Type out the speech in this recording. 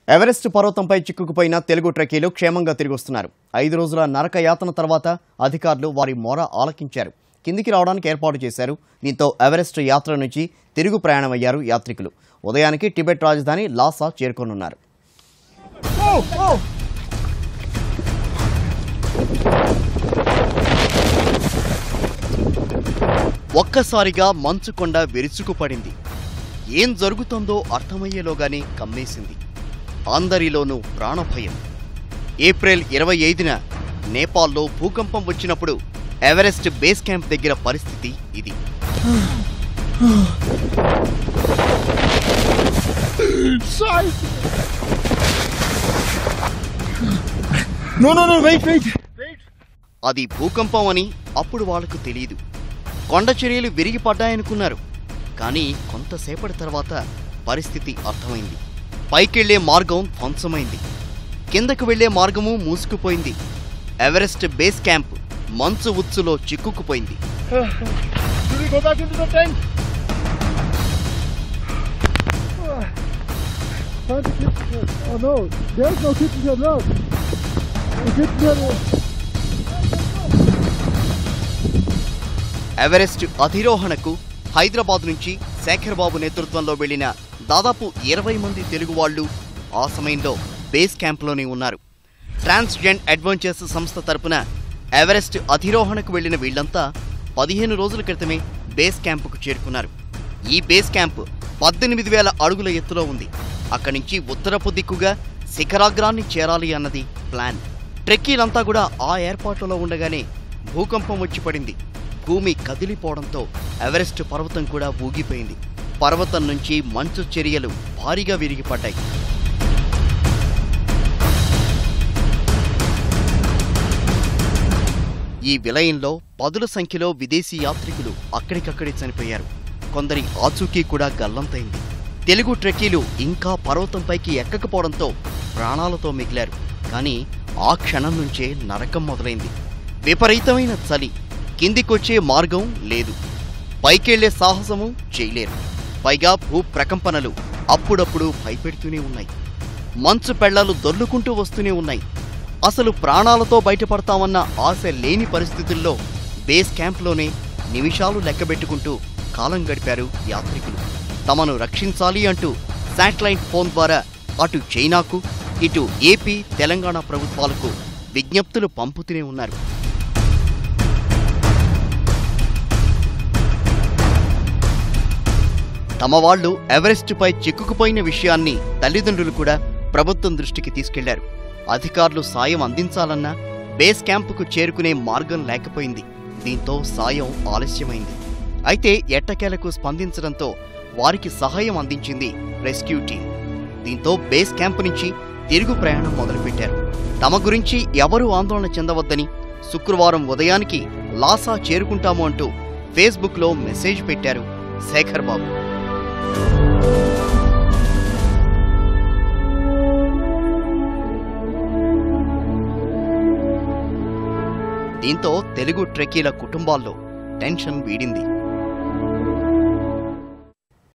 Everest పర్వతంపై చిక్కుకుపోయిన తెలుగు ట్రెక్కీలు క్షేమంగా తిరిగి వస్తున్నారు ఐదు రోజుల నరక యాతన తర్వాత అధికారులు వారి మొర ఆలకించారు కిందికి రావడానికి ఏర్పాటు చేశారు దీంతో ఎవరెస్ట్ యాత్ర నుంచి తిరుగు ప్రయాణమయ్యారు యాత్రికులు ఉదయానికి టిబెట్ రాజధాని లాసా చేరుకోనున్నారు ఒక్కసారిగా మంచు కొండ విరుచుకుపడింది ఏం జరుగుతుందో అర్థమయ్యేలోగానే కమ్మేసింది అందరిలోనూ ప్రాణభయం ఏప్రిల్ ఇరవై ఐదున నేపాల్లో భూకంపం వచ్చినప్పుడు ఎవరెస్ట్ బేస్ క్యాంప్ దగ్గర పరిస్థితి ఇది No, no, no, wait, wait. అది భూకంపం అని అప్పుడు వాళ్లకు తెలియదు కొండ చర్యలు విరిగి పడ్డాయనుకున్నారు కానీ కొంతసేపటి తర్వాత పరిస్థితి అర్థమైంది పైకెళ్లే మార్గం ధ్వంసమైంది కిందకు వెళ్లే మార్గము మూసుకుపోయింది ఎవరెస్ట్ బేస్ క్యాంప్ మంచు ఉచ్చులో చిక్కుకుపోయింది Should we go back into the tent? Find the kitchen. Oh no, there's no kitchen here, look. The kitchen here. Everest అధిరోహణకు హైదరాబాద్ నుంచి శేఖర్ బాబు నేతృత్వంలో వెళ్లిన దాదాపు ఇరవై మంది తెలుగు వాళ్ళు ఆ సమయంలో బేస్ క్యాంప్లోనే ఉన్నారు ట్రాన్స్జెండ్ అడ్వెంచర్స్ సంస్థ తరపున ఎవరెస్ట్ అధిరోహణకు వెళ్లిన వీళ్లంతా పదిహేను రోజుల క్రితమే బేస్ క్యాంపుకు చేరుకున్నారు ఈ బేస్ క్యాంప్ పద్దెనిమిది వేల అడుగుల ఎత్తులో ఉంది అక్కడి నుంచి ఉత్తరపు దిక్కుగా శిఖరాగ్రాన్ని చేరాలి అన్నది ప్లాన్ ట్రెక్కీలంతా కూడా ఆ ఏర్పాట్లలో ఉండగానే భూకంపం వచ్చి పడింది భూమి కదిలిపోవడంతో ఎవరెస్ట్ పర్వతం కూడా ఊగిపోయింది పర్వతం నుంచి మంచు చర్యలు భారీగా విరిగిపడ్డాయి ఈ విలయంలో పదుల సంఖ్యలో విదేశీ యాత్రికులు అక్కడికక్కడే చనిపోయారు కొందరి ఆచూకీ కూడా గల్లంతైంది తెలుగు ట్రెక్కీలు ఇంకా పర్వతంపైకి ఎక్కకపోవడంతో ప్రాణాలతో మిగిలారు కానీ ఆ క్షణం నుంచే నరకం మొదలైంది విపరీతమైన చలి కిందికొచ్చే మార్గం లేదు పైకెళ్లే సాహసము చేయలేరు పైగా భూ ప్రకంపనలు అప్పుడప్పుడు భయపెడుతూనే ఉన్నాయి మంచు పెళ్లాలు దొర్లుకుంటూ వస్తూనే ఉన్నాయి అసలు ప్రాణాలతో బయటపడతామన్న ఆశ లేని పరిస్థితుల్లో బేస్ క్యాంప్లోనే నిమిషాలు లెక్కబెట్టుకుంటూ కాలం గడిపారు యాత్రికులు తమను రక్షించాలి అంటూ శాటిలైట్ ఫోన్ ద్వారా అటు చైనాకు ఇటు ఏపీ తెలంగాణ ప్రభుత్వాలకు విజ్ఞప్తులు పంపుతూనే ఉన్నారు తమ వాళ్ళు ఎవరెస్టుపై చిక్కుకుపోయిన విషయాన్ని తల్లిదండ్రులు కూడా ప్రభుత్వం దృష్టికి తీసుకెళ్లారు అధికారులు సాయం అందించాలన్నా బేస్ క్యాంపుకు చేరుకునే మార్గం లేకపోయింది దీంతో సాయం ఆలస్యమైంది అయితే ఎట్టకేలకు స్పందించడంతో వారికి సహాయం అందించింది రెస్క్యూ టీం దీంతో బేస్ క్యాంప్ నుంచి తిరుగు ప్రయాణం మొదలుపెట్టారు తమ గురించి ఎవరూ ఆందోళన చెందవద్దని శుక్రవారం ఉదయానికి లాసా చేరుకుంటాము అంటూ ఫేస్బుక్లో మెసేజ్ పెట్టారు శేఖర్ బాబు దీంతో తెలుగు ట్రెక్కీల కుటుంబాల్లో టెన్షన్ వీడింది